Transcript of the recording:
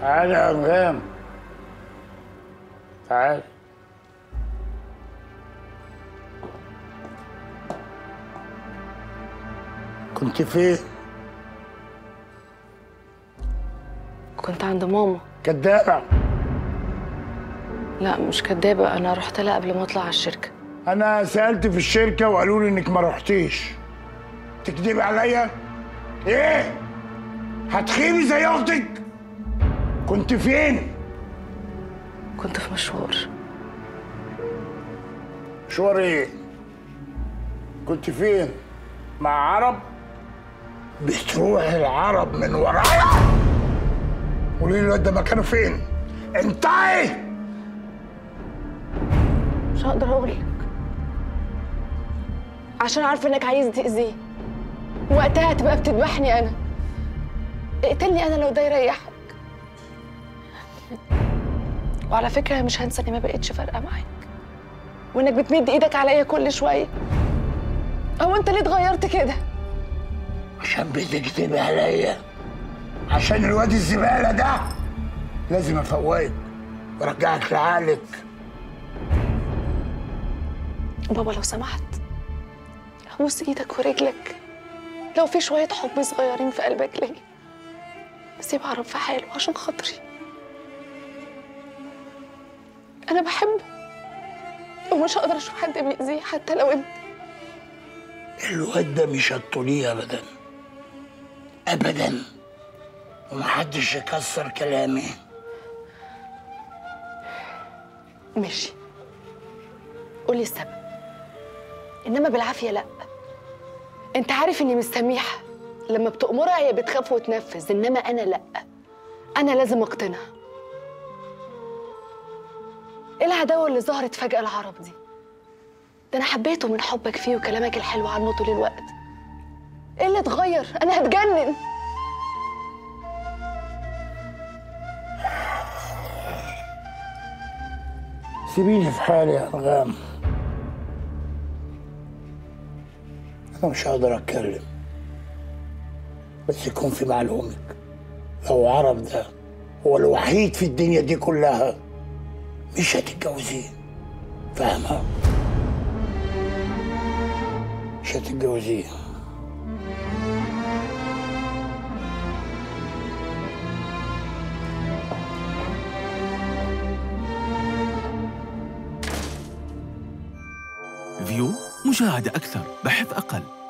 تعال يا انغام تعال كنت فين؟ كنت عند ماما كدابة لا مش كدابة أنا رحت لها قبل ما أطلع على الشركة أنا سألت في الشركة وقالوا لي إنك ما رحتيش تكدبي عليا؟ إيه؟ هتخيبي زي أختك؟ كنت فين؟ كنت في مشوار مشوار إيه؟ كنت فين؟ مع عرب؟ بتروح العرب من ورايا؟ قولي لي الواد ده مكانه فين؟ انتهي! مش هقدر أقول لك عشان عارفة إنك عايز تأذيه وقتها هتبقى بتذبحني أنا اقتلني أنا لو ده يريحك وعلى فكرة مش هنسى إني ما بقتش فارقة معاك وإنك بتمد إيدك عليا كل شوية هو أنت ليه اتغيرت كده؟ عشان بتكتبي عليا عشان الواد الزبالة ده لازم افوقك وارجعك لعقلك بابا لو سمحت ابوس ايدك ورجلك لو في شوية حب صغيرين في قلبك ليا سيب عرب في حاله عشان خاطري أنا بحبه ومش هقدر أشوف حد بيأذيه حتى لو أنت الواد ده مش هتطوليه ابدا ابدا ومحدش يكسر كلامي ماشي قولي السبب إنما بالعافية لأ أنت عارف إني مش سميحة لما بتأمرها هي بتخاف وتنفذ إنما أنا لأ أنا لازم أقتنع إيه العداوة اللي ظهرت فجأة العرب دي؟ ده أنا حبيته من حبك فيه وكلامك الحلو عنه طول الوقت إيه اللي اتغير؟ أنا هتجنن سيبيني في حالي يا انغام انا مش هقدر اتكلم بس يكون في معلومك لو عرب ده هو الوحيد في الدنيا دي كلها مش هتتجوزيه فاهمة؟ مش هتتجوزيه فيو مشاهدة أكثر بحث أقل